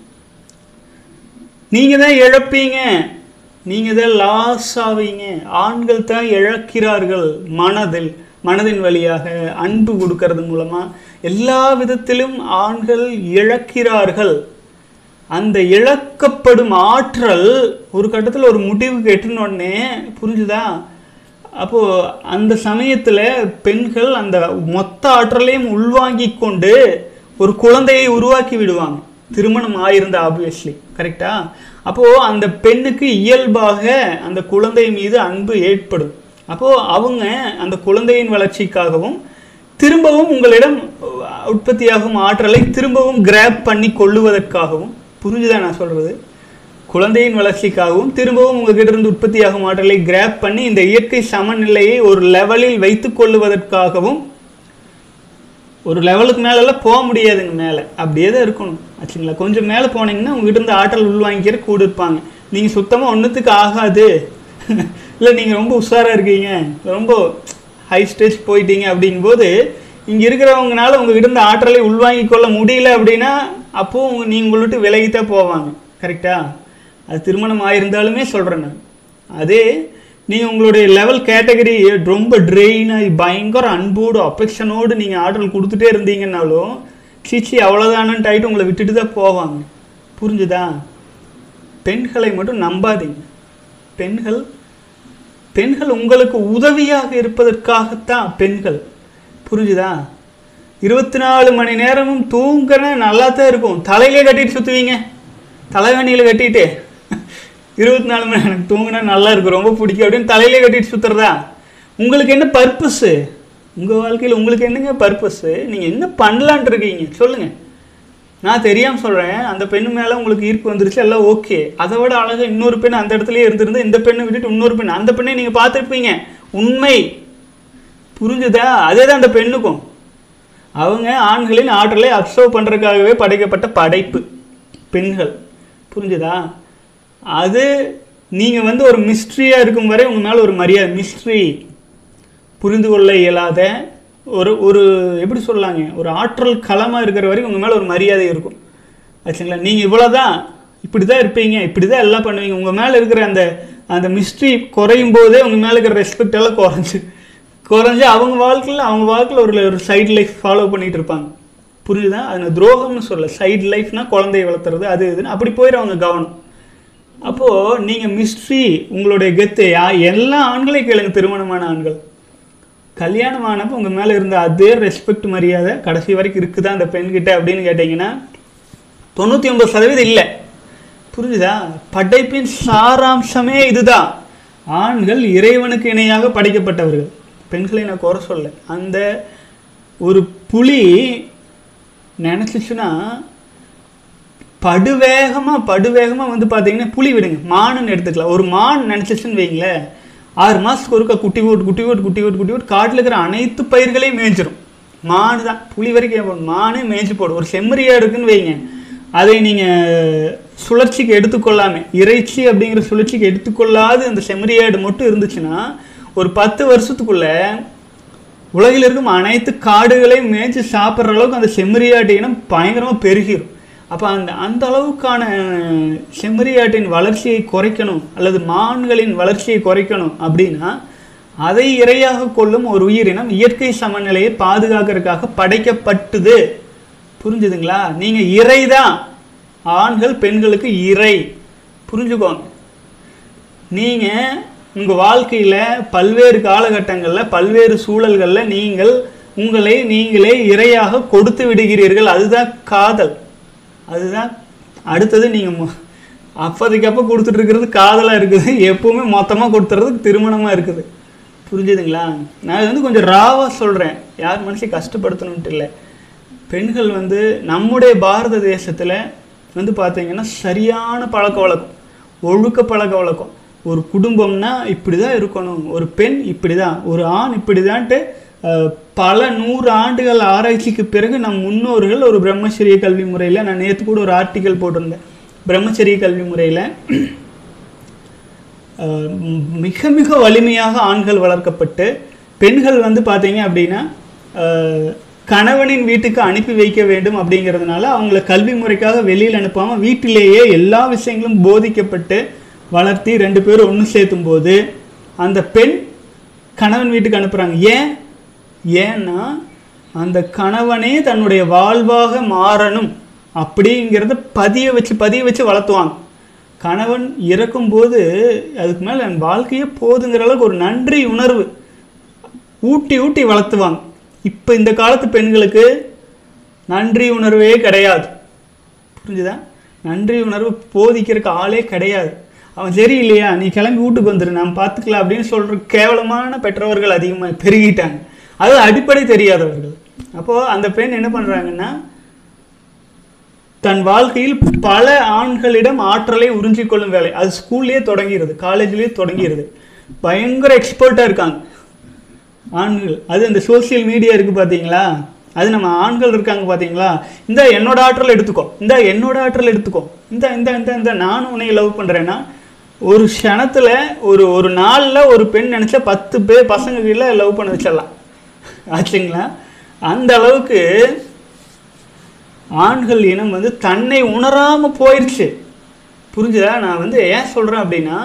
நீங்கள் தான் இழப்பீங்க நீங்கள் தான் லாஸ் ஆவீங்க ஆண்கள் தான் இழக்கிறார்கள் மனதில் மனதின் வழியாக அன்பு கொடுக்கறது மூலமாக எல்லா விதத்திலும் ஆண்கள் இழக்கிறார்கள் அந்த இழக்கப்படும் ஆற்றல் ஒரு கட்டத்தில் ஒரு முடிவுக்கு எட்டுனோடனே புரிஞ்சுதா அப்போது அந்த சமயத்தில் பெண்கள் அந்த மொத்த ஆற்றலையும் உள்வாங்கி கொண்டு ஒரு குழந்தையை உருவாக்கி விடுவாங்க திருமணம் ஆயிருந்த ஆப்வியஸ்லி கரெக்டா அப்போது அந்த பெண்ணுக்கு இயல்பாக அந்த குழந்தை மீது அன்பு ஏற்படும் அப்போது அவங்க அந்த குழந்தையின் வளர்ச்சிக்காகவும் திரும்பவும் உங்களிடம் உற்பத்தியாகும் ஆற்றலை திரும்பவும் கிராப் பண்ணி கொள்ளுவதற்காகவும் புரிஞ்சுதா நான் சொல்கிறது குழந்தையின் வளர்ச்சிக்காகவும் திரும்பவும் உங்ககிட்ட இருந்து உற்பத்தியாகும் ஆற்றலை கிராப் பண்ணி இந்த இயற்கை சமநிலையை ஒரு லெவலில் வைத்து கொள்ளுவதற்காகவும் ஒரு லெவலுக்கு மேலெல்லாம் போக முடியாதுங்க மேலே அப்படியே தான் இருக்கணும் ஆச்சுங்களா கொஞ்சம் மேலே போனீங்கன்னா உங்ககிட்ட இருந்து ஆற்றல் உள்வாங்கிக்கிற கூட இருப்பாங்க நீங்கள் சுத்தமாக ஒன்றுத்துக்கு ஆகாது இல்லை நீங்கள் ரொம்ப உஷாராக இருக்கீங்க ரொம்ப ஹை ஸ்டேஜ் போயிட்டீங்க அப்படிங்கும்போது இங்கே இருக்கிறவங்கனால உங்ககிட்ட இருந்து ஆற்றலை உள்வாங்கி கொள்ள முடியல அப்படின்னா அப்போது உங்க நீங்கள் உங்கள்கிட்ட விலகித்தான் போவாங்க கரெக்டா அது திருமணம் ஆயிருந்தாலுமே சொல்கிறேன் நான் அதே நீங்கள் உங்களுடைய லெவல் கேட்டகரி ரொம்ப ட்ரெயின் ஆகி பயங்கர அன்போடு அஃபெக்ஷனோடு நீங்கள் ஆர்டர் கொடுத்துட்டே இருந்தீங்கன்னாலும் சீச்சி அவ்வளோதானன்ட்டு ஆகிட்டு உங்களை விட்டுட்டு தான் போவாங்க புரிஞ்சுதா பெண்களை மட்டும் நம்பாதீங்க பெண்கள் பெண்கள் உங்களுக்கு உதவியாக இருப்பதற்காகத்தான் பெண்கள் புரிஞ்சுதா இருபத்தி நாலு மணி நேரமும் தூங்குற நல்லா தான் இருக்கும் தலையிலே கட்டிட்டு சுற்றுவீங்க தலைவணியில் கட்டிட்டு இருபத்தி நாலு மணி எனக்கு தூங்கினா நல்லா இருக்கும் ரொம்ப பிடிக்கும் அப்படின்னு தலையிலே கட்டிட்டு சுற்றுறதா உங்களுக்கு என்ன பர்பஸ்ஸு உங்கள் வாழ்க்கையில் உங்களுக்கு என்னங்க பர்பஸ்ஸு நீங்கள் என்ன பண்ணலான்ட்டு இருக்கீங்க சொல்லுங்கள் நான் தெரியாமல் சொல்கிறேன் அந்த பெண்ணு மேலே உங்களுக்கு ஈர்ப்பு வந்துருச்சு எல்லாம் ஓகே அதை விட அழகாக இன்னொரு பெண் அந்த இடத்துலயே இருந்திருந்து இந்த பெண்ணை விட்டுட்டு இன்னொரு பெண் அந்த பெண்ணை நீங்கள் பார்த்துருப்பீங்க உண்மை புரிஞ்சுதா அதே தான் அந்த பெண்ணுக்கும் அவங்க ஆண்களின் ஆற்றலை அப்சர்வ் பண்ணுறதுக்காகவே படைக்கப்பட்ட படைப்பு பெண்கள் புரிஞ்சுதா அது நீங்கள் வந்து ஒரு மிஸ்ட்ரியாக இருக்கும் வரை உங்கள் மேலே ஒரு மரியாதை மிஸ்ட்ரி புரிந்து கொள்ள இயலாத ஒரு ஒரு எப்படி சொல்லலாங்க ஒரு ஆற்றல் களமாக இருக்கிற வரைக்கும் உங்கள் மேலே ஒரு மரியாதை இருக்கும் ஆச்சுங்களா நீங்கள் இவ்வளோ தான் இப்படி தான் இருப்பீங்க இப்படி தான் எல்லாம் பண்ணுவீங்க உங்கள் மேலே இருக்கிற அந்த அந்த மிஸ்ட்ரி குறையும் போதே உங்கள் மேலே இருக்கிற ரெஸ்பெக்ட் எல்லாம் குறைஞ்சு குறைஞ்சு அவங்க வாழ்க்கையில் அவங்க வாழ்க்கையில் ஒரு ஒரு சைடு லைஃப் ஃபாலோ பண்ணிட்டு இருப்பாங்க புரியுதா அது துரோகம்னு சொல்ல சைடு லைஃப்னா குழந்தைய வளர்த்துறது அது இதுன்னு அப்படி போயிடும் கவனம் அப்போது நீங்கள் மிஸ்ட்ரி உங்களுடைய கெத்து யா எல்லா ஆண்களையும் கேளுங்க திருமணமான ஆண்கள் கல்யாணம் ஆனப்போ உங்கள் மேலே இருந்த அதே ரெஸ்பெக்ட் மரியாதை கடைசி வரைக்கும் இருக்குதா அந்த பெண்கிட்ட அப்படின்னு கேட்டிங்கன்னா தொண்ணூற்றி ஒன்பது சதவீதம் இல்லை புரிஞ்சுதா படைப்பின் சாராம்சமே இதுதான் ஆண்கள் இறைவனுக்கு இணையாக படைக்கப்பட்டவர்கள் பெண்களை நான் குறை சொல்ல அந்த ஒரு புலி நினச்சிச்சுன்னா படுவேகமாக படுவேகமாக வந்து பார்த்தீங்கன்னா புலி விடுங்க மானுன்னு எடுத்துக்கலாம் ஒரு மான் நினச்சிச்சுன்னு வைங்களேன் ஆறு மாதத்துக்கு ஒருக்கா குட்டி ஓட்டு குட்டி ஓட்டு குட்டி ஓட்டு குட்டி ஓட்டு காட்டில் இருக்கிற அனைத்து பயிர்களையும் மேய்ஞ்சிரும் மானு தான் புலி வரைக்கும் ஏன் போடும்? மானே மேய்ஞ்சி போடும் ஒரு செம்மறியா இருக்குன்னு வைங்க அதை நீங்கள் சுழற்சிக்கு எடுத்துக்கொள்ளாம இறைச்சி அப்படிங்கிற சுழற்சிக்கு எடுத்துக்கொள்ளாது அந்த செம்மறியாடு மட்டும் இருந்துச்சுன்னா ஒரு பத்து வருஷத்துக்குள்ள உலகில் இருக்கும் அனைத்து காடுகளையும் மேய்ச்சி சாப்பிட்ற அளவுக்கு அந்த செம்மறியாட்டு இனம் பயங்கரமாக பெருகிரும் அப்போ அந்த அந்த அளவுக்கான செம்மறியாட்டின் வளர்ச்சியை குறைக்கணும் அல்லது மான்களின் வளர்ச்சியை குறைக்கணும் அப்படின்னா அதை இரையாக கொள்ளும் ஒரு உயிரினம் இயற்கை சமநிலையை பாதுகாக்கிறதுக்காக படைக்கப்பட்டுது புரிஞ்சுதுங்களா நீங்கள் இறை தான் ஆண்கள் பெண்களுக்கு இறை புரிஞ்சுக்கோங்க நீங்கள் உங்கள் வாழ்க்கையில் பல்வேறு காலகட்டங்களில் பல்வேறு சூழல்களில் நீங்கள் உங்களை நீங்களே இரையாக கொடுத்து விடுகிறீர்கள் அதுதான் காதல் அதுதான் அடுத்தது நீங்கள் அப்போதைக்கு அப்போ கொடுத்துட்டு இருக்கிறது காதலாக இருக்குது எப்பவுமே மொத்தமாக கொடுத்துறதுக்கு திருமணமாக இருக்குது புரிஞ்சுதுங்களா நான் இது வந்து கொஞ்சம் ராவாக சொல்கிறேன் யார் மனசை கஷ்டப்படுத்தணுன்ட்டு இல்லை பெண்கள் வந்து நம்முடைய பாரத தேசத்தில் வந்து பார்த்தீங்கன்னா சரியான பழக்க வழக்கம் ஒழுக்க பழக்க வழக்கம் ஒரு குடும்பம்னா இப்படி தான் இருக்கணும் ஒரு பெண் இப்படி தான் ஒரு ஆண் இப்படி தான்ட்டு பல நூறு ஆண்டுகள் ஆராய்ச்சிக்கு பிறகு நம் முன்னோர்கள் ஒரு பிரம்மச்சரிய கல்வி முறையில் நான் நேற்று கூட ஒரு ஆர்டிக்கல் போட்டிருந்தேன் பிரம்மச்சரிய கல்வி முறையில் அஹ் மிக மிக வலிமையாக ஆண்கள் வளர்க்கப்பட்டு பெண்கள் வந்து பார்த்தீங்க அப்படின்னா அஹ் கணவனின் வீட்டுக்கு அனுப்பி வைக்க வேண்டும் அப்படிங்கிறதுனால அவங்கள கல்வி முறைக்காக வெளியில் அனுப்பாமல் வீட்டிலேயே எல்லா விஷயங்களும் போதிக்கப்பட்டு வளர்த்தி ரெண்டு பேரும் ஒன்று சேர்த்தும் போது அந்த பெண் கணவன் வீட்டுக்கு அனுப்புகிறாங்க ஏன் ஏன்னா அந்த கணவனே தன்னுடைய வாழ்வாக மாறணும் அப்படிங்கிறத பதிய வச்சு பதிய வச்சு வளர்த்துவாங்க கணவன் இறக்கும்போது அதுக்கு மேலே என் வாழ்க்கையே போதுங்கிற அளவுக்கு ஒரு நன்றி உணர்வு ஊட்டி ஊட்டி வளர்த்துவாங்க இப்போ இந்த காலத்து பெண்களுக்கு நன்றி உணர்வே கிடையாது புரிஞ்சுதா நன்றி உணர்வு போதிக்கிறதுக்கு ஆளே கிடையாது அவன் சரி இல்லையா நீ கிளம்பி வீட்டுக்கு வந்துரு நான் பார்த்துக்கலாம் அப்படின்னு சொல்கிற கேவலமான பெற்றவர்கள் அதிகமாக பெருகிட்டாங்க அது அடிப்படை தெரியாதவர்கள் அப்போது அந்த பெண் என்ன பண்ணுறாங்கன்னா தன் வாழ்க்கையில் பல ஆண்களிடம் ஆற்றலை உறிஞ்சிக்கொள்ளும் வேலை அது ஸ்கூல்லேயே தொடங்கிறது காலேஜ்லேயே தொடங்கிறது பயங்கர எக்ஸ்பர்ட்டாக இருக்காங்க ஆண்கள் அது அந்த சோஷியல் மீடியா இருக்குது பார்த்தீங்களா அது நம்ம ஆண்கள் இருக்காங்க பார்த்தீங்களா இந்த என்னோட ஆற்றல் எடுத்துக்கோ இந்த என்னோட ஆற்றல் எடுத்துக்கோ இந்த இந்த இந்த இந்த நானும் உன்னை லவ் பண்ணுறேன்னா ஒரு க்ஷணத்தில் ஒரு ஒரு நாளில் ஒரு பெண் நினச்சா பத்து பேர் பசங்க கீழே லவ் பண்ண வச்சிடலாம் ஆச்சுங்களா அந்த அளவுக்கு ஆண்கள் இனம் வந்து தன்னை உணராமல் போயிடுச்சு புரிஞ்சுதா நான் வந்து ஏன் சொல்கிறேன் அப்படின்னா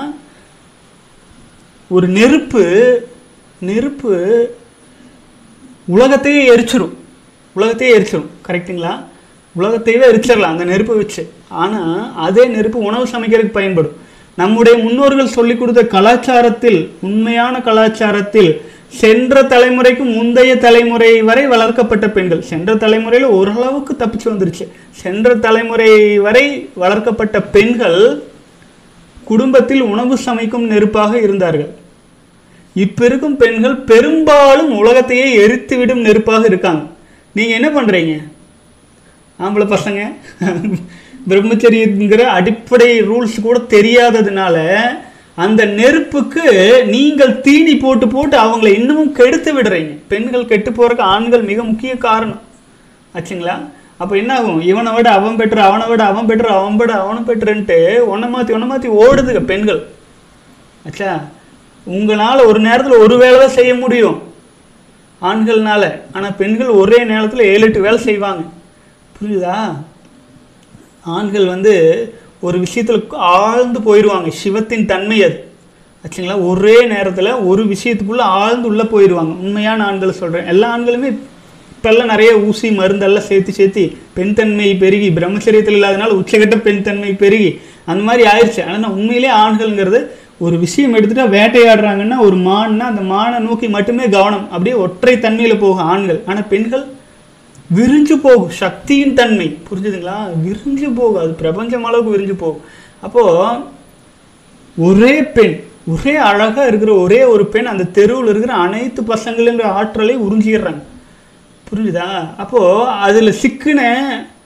ஒரு நெருப்பு நெருப்பு உலகத்தையே எரிச்சிரும் உலகத்தையே எரிச்சிரும் கரெக்டுங்களா உலகத்தையே எரிச்சிடலாம் அந்த நெருப்பை வச்சு ஆனால் அதே நெருப்பு உணவு சமைக்கிறதுக்கு பயன்படும் நம்முடைய முன்னோர்கள் சொல்லிக் கொடுத்த கலாச்சாரத்தில் உண்மையான கலாச்சாரத்தில் சென்ற தலைமுறைக்கு முந்தைய தலைமுறை வரை வளர்க்கப்பட்ட பெண்கள் சென்ற தலைமுறையில் ஓரளவுக்கு தப்பிச்சு வந்துருச்சு சென்ற தலைமுறை வரை வளர்க்கப்பட்ட பெண்கள் குடும்பத்தில் உணவு சமைக்கும் நெருப்பாக இருந்தார்கள் இப்ப இருக்கும் பெண்கள் பெரும்பாலும் உலகத்தையே எரித்துவிடும் நெருப்பாக இருக்காங்க நீங்க என்ன பண்றீங்க ஆம்பளை பசங்க பிரம்மச்சரியங்கிற அடிப்படை ரூல்ஸ் கூட தெரியாததுனால அந்த நெருப்புக்கு நீங்கள் தீனி போட்டு போட்டு அவங்களை இன்னமும் கெடுத்து விடுறீங்க பெண்கள் கெட்டு போறதுக்கு ஆண்கள் மிக முக்கிய காரணம் ஆச்சுங்களா அப்போ என்ன ஆகும் இவனை விட அவன் பெற்று அவனை விட அவன் பெற்று அவன் விட அவனை பெற்றுன்ட்டு ஒன்றை மாற்றி ஒன்றை மாற்றி ஓடுதுங்க பெண்கள் ஆச்சா உங்களால் ஒரு நேரத்தில் ஒரு வேலை தான் செய்ய முடியும் ஆண்கள்னால ஆனால் பெண்கள் ஒரே நேரத்தில் ஏழு எட்டு வேலை செய்வாங்க புரியுதா ஆண்கள் வந்து ஒரு விஷயத்தில் ஆழ்ந்து போயிடுவாங்க சிவத்தின் தன்மை அது ஆச்சுங்களா ஒரே நேரத்தில் ஒரு விஷயத்துக்குள்ளே ஆழ்ந்து உள்ளே போயிடுவாங்க உண்மையான ஆண்கள் சொல்கிறேன் எல்லா ஆண்களுமே இப்போல்லாம் நிறைய ஊசி மருந்தெல்லாம் சேர்த்து சேர்த்து பெண் தன்மை பெருகி பிரம்மச்சரியத்தில் இல்லாதனால உச்சகட்ட பெண் தன்மை பெருகி அந்த மாதிரி ஆயிடுச்சு ஆனால் உண்மையிலே ஆண்கள்ங்கிறது ஒரு விஷயம் எடுத்துட்டா வேட்டையாடுறாங்கன்னா ஒரு மான்னா அந்த மானை நோக்கி மட்டுமே கவனம் அப்படியே ஒற்றை தன்மையில் போகும் ஆண்கள் ஆனால் பெண்கள் விரிஞ்சு போகும் சக்தியின் தன்மை புரிஞ்சுதுங்களா விரிஞ்சு போகும் அது பிரபஞ்சம் அளவுக்கு விரிஞ்சு போகும் அப்போது ஒரே பெண் ஒரே அழகாக இருக்கிற ஒரே ஒரு பெண் அந்த தெருவில் இருக்கிற அனைத்து பசங்களின் ஆற்றலை உறிஞ்சிடுறாங்க புரிஞ்சுதா அப்போது அதில் சிக்கின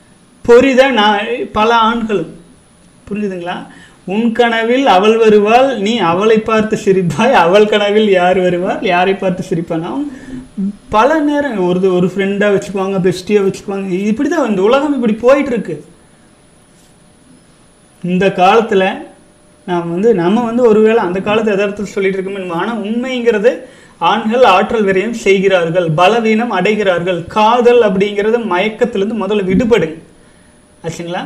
பொரித நான் பல ஆண்களும் புரிஞ்சுதுங்களா உன் கனவில் அவள் வருவாள் நீ அவளை பார்த்து சிரிப்பாய் அவள் கனவில் யார் வருவாள் யாரை பார்த்து சிரிப்பானா பல நேரம் ஒரு ஒரு ஃப்ரெண்டாக வச்சுக்குவாங்க பெஸ்டியாக வச்சுக்குவாங்க இப்படி தான் இந்த உலகம் இப்படி போயிட்டு இருக்கு இந்த காலத்தில் நாம் வந்து நம்ம வந்து ஒருவேளை அந்த காலத்து எதார்த்தத்தில் சொல்லிட்டு இருக்கோம் ஆனால் உண்மைங்கிறது ஆண்கள் ஆற்றல் விரயம் செய்கிறார்கள் பலவீனம் அடைகிறார்கள் காதல் அப்படிங்கிறது மயக்கத்திலிருந்து முதல்ல விடுபடுங்க ஆச்சுங்களா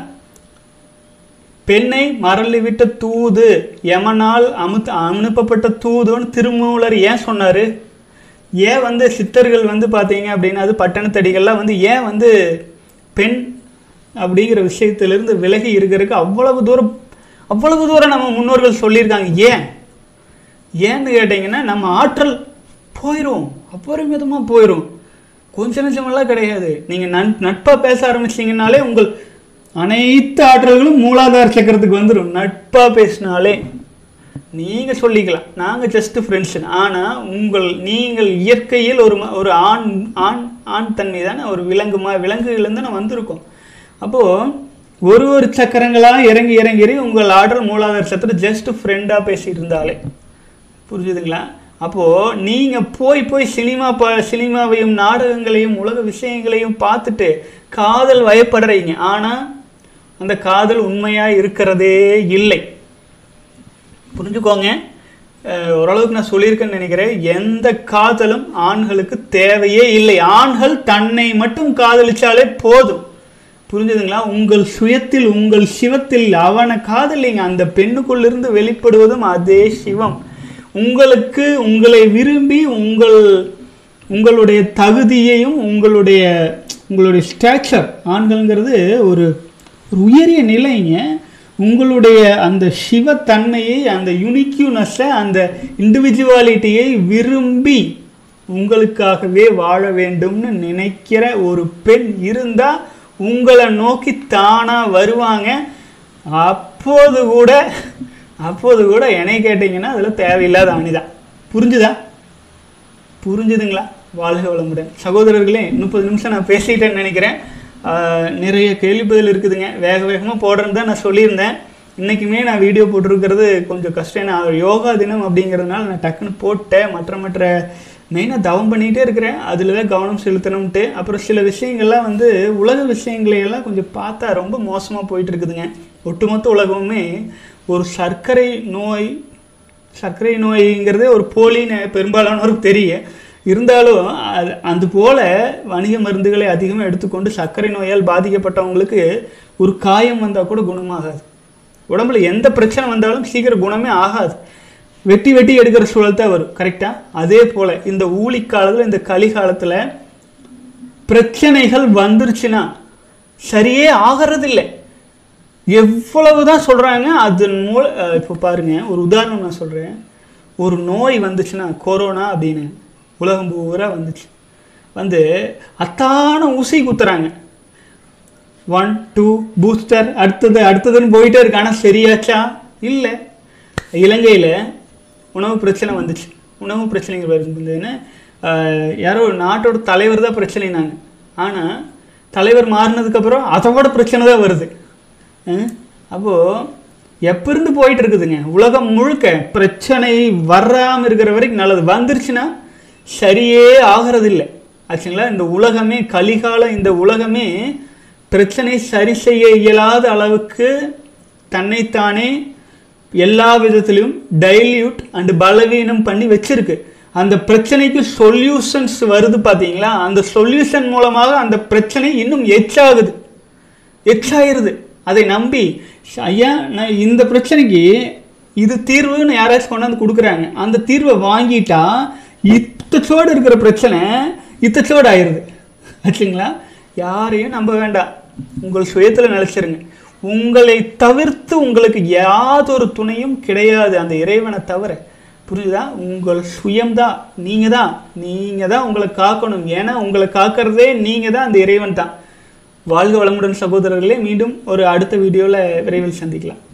பெண்ணை மரளிவிட்ட தூது யமனால் அமுத்து அனுப்பப்பட்ட தூதுன்னு திருமூலர் ஏன் சொன்னார் ஏன் வந்து சித்தர்கள் வந்து பார்த்தீங்க அப்படின்னா அது பட்டணத்தடிகள்லாம் வந்து ஏன் வந்து பெண் அப்படிங்கிற விஷயத்திலிருந்து விலகி இருக்கிறதுக்கு அவ்வளவு தூரம் அவ்வளவு தூரம் நம்ம முன்னோர்கள் சொல்லியிருக்காங்க ஏன் ஏன்னு கேட்டிங்கன்னா நம்ம ஆற்றல் போயிடும் அபரிமிதமாக போயிடும் கொஞ்ச நிமிஷமெல்லாம் கிடையாது நீங்கள் நன் நட்பாக பேச ஆரம்பிச்சிங்கனாலே உங்கள் அனைத்து ஆற்றல்களும் மூலாதார சக்கரத்துக்கு வந்துடும் நட்பாக பேசினாலே நீங்கள் சொல்லிக்கலாம் நாங்கள் ஜஸ்ட் ஃப்ரெண்ட்ஸு ஆனால் உங்கள் நீங்கள் இயற்கையில் ஒரு ம- ஒரு ஆண் ஆண் ஆண் தன்மை தானே ஒரு விலங்குமா விலங்குகள்லேருந்து நான் வந்திருக்கோம் அப்போது ஒரு ஒரு சக்கரங்களாக இறங்கி இறங்கி இறங்கி உங்கள் ஆற்றல் மூலாதார சக்கரம் ஜஸ்ட் ஃப்ரெண்டாக பேசிட்டு இருந்தாலே புரிஞ்சுதுங்களா அப்போது நீங்கள் போய் போய் சினிமா ப சினிமாவையும் நாடகங்களையும் உலக விஷயங்களையும் பார்த்துட்டு காதல் வயப்படுறீங்க ஆனால் அந்த காதல் உண்மையாக இருக்கிறதே இல்லை புரிஞ்சுக்கோங்க அஹ் ஓரளவுக்கு நான் சொல்லியிருக்கேன்னு நினைக்கிறேன் எந்த காதலும் ஆண்களுக்கு தேவையே இல்லை ஆண்கள் தன்னை மட்டும் காதலிச்சாலே போதும் புரிஞ்சுதுங்களா உங்கள் சுயத்தில் உங்கள் சிவத்தில் அவனை காதலிங்க அந்த பெண்ணுக்குள்ளிருந்து வெளிப்படுவதும் அதே சிவம் உங்களுக்கு உங்களை விரும்பி உங்கள் உங்களுடைய தகுதியையும் உங்களுடைய உங்களுடைய ஸ்டாச்சர் ஆண்கள்ங்கிறது ஒரு ஒரு உயரிய நிலைங்க உங்களுடைய அந்த சிவத்தன்மையை அந்த யுனிக்யூனஸை அந்த இண்டிவிஜுவாலிட்டியை விரும்பி உங்களுக்காகவே வாழ வேண்டும்னு நினைக்கிற ஒரு பெண் இருந்தால் உங்களை நோக்கி தானாக வருவாங்க அப்போது கூட அப்போது கூட என்னை கேட்டிங்கன்னா அதில் தேவையில்லாத அணிதான் புரிஞ்சுதா புரிஞ்சுதுங்களா வாழ்க வளமுடன் சகோதரர்களே முப்பது நிமிஷம் நான் பேசிட்டேன்னு நினைக்கிறேன் ஆஹ் நிறைய கேள்வி பதில் இருக்குதுங்க வேக வேகமாக போடுறேன்னு தான் நான் சொல்லியிருந்தேன் இன்றைக்குமே நான் வீடியோ போட்டிருக்கிறது கொஞ்சம் கஷ்டம் நான் யோகா தினம் அப்படிங்கிறதுனால நான் டக்குன்னு போட்டேன் மற்ற மற்ற மெயினாக தவம் பண்ணிகிட்டே இருக்கிறேன் அதில் தான் கவனம் செலுத்தணும்ட்டு அப்புறம் சில விஷயங்கள்லாம் வந்து உலக விஷயங்களை எல்லாம் கொஞ்சம் பார்த்தா ரொம்ப மோசமாக போயிட்டு இருக்குதுங்க ஒட்டுமொத்த உலகமுமே ஒரு சர்க்கரை நோய் சர்க்கரை நோய்ங்கிறதே ஒரு போலின்னு பெரும்பாலானோருக்கு தெரியும் இருந்தாலும் அது அது போல வணிக மருந்துகளை அதிகமாக எடுத்துக்கொண்டு சர்க்கரை நோயால் பாதிக்கப்பட்டவங்களுக்கு ஒரு காயம் வந்தால் கூட குணமாகாது உடம்புல எந்த பிரச்சனை வந்தாலும் சீக்கிரம் குணமே ஆகாது வெட்டி வெட்டி எடுக்கிற சூழல் தான் வரும் கரெக்டாக அதே போல் இந்த ஊழி காலத்தில் இந்த கலி காலத்தில் பிரச்சனைகள் வந்துருச்சுன்னா சரியே ஆகிறதில்லை எவ்வளவு தான் சொல்கிறாங்க அதன் மூல அஹ் இப்போ பாருங்க ஒரு உதாரணம் நான் சொல்கிறேன் ஒரு நோய் வந்துச்சுன்னா கொரோனா அப்படின்னு உலகம் பூரா வந்துச்சு வந்து அத்தான ஊசி குத்துறாங்க ஒன் டூ பூஸ்டர் அடுத்தது அடுத்ததுன்னு போயிட்டே இருக்கு ஆனால் சரியாச்சா இல்லை இலங்கையில் உணவு பிரச்சனை வந்துச்சு உணவு பிரச்சனைங்க இருந்ததுன்னு ஆஹ், யாரோ ஒரு நாட்டோட தலைவர் தான் பிரச்சனைனாங்க ஆனால் தலைவர் மாறினதுக்கப்புறம் அதோட பிரச்சனை தான் வருது அஹ், அப்போ எப்போ இருந்து போயிட்டு இருக்குதுங்க உலகம் முழுக்க பிரச்சனை வராமல் இருக்கிற வரைக்கும் நல்லது வந்துருச்சுன்னா சரியே ஆகிறது இல்லை ஆச்சுங்களா இந்த உலகமே கலிகாலம் இந்த உலகமே பிரச்சனை சரி செய்ய இயலாத அளவுக்கு தன்னைத்தானே எல்லா விதத்திலும் டைல்யூட் அண்ட் பலவீனம் பண்ணி வச்சிருக்கு அந்த பிரச்சனைக்கு சொல்யூஷன்ஸ் வருது பார்த்தீங்களா அந்த சொல்யூஷன் மூலமாக அந்த பிரச்சனை இன்னும் எச்சாகுது எச்சாயிருது அதை நம்பி ஐயா நான் இந்த பிரச்சனைக்கு இது தீர்வுன்னு யாராச்சும் கொண்டாந்து கொடுக்குறாங்க அந்த தீர்வை வாங்கிட்டா இத்தச்சோடு இருக்கிற பிரச்சனை இத்தச்சோடு ஆயிடுது ஆச்சுங்களா யாரையும் நம்ப வேண்டாம் உங்கள் சுயத்தில் நிலைச்சிருங்க உங்களை தவிர்த்து உங்களுக்கு யாதொரு துணையும் கிடையாது அந்த இறைவனை தவிர புரியுதா உங்கள் சுயம்தான் நீங்கள் தான் நீங்கள் தான் உங்களை காக்கணும் ஏன்னா உங்களை காக்கிறதே நீங்கள் தான் அந்த இறைவன் தான் வாழ்க வளமுடன் சகோதரர்களே மீண்டும் ஒரு அடுத்த வீடியோவில் விரைவில் சந்திக்கலாம்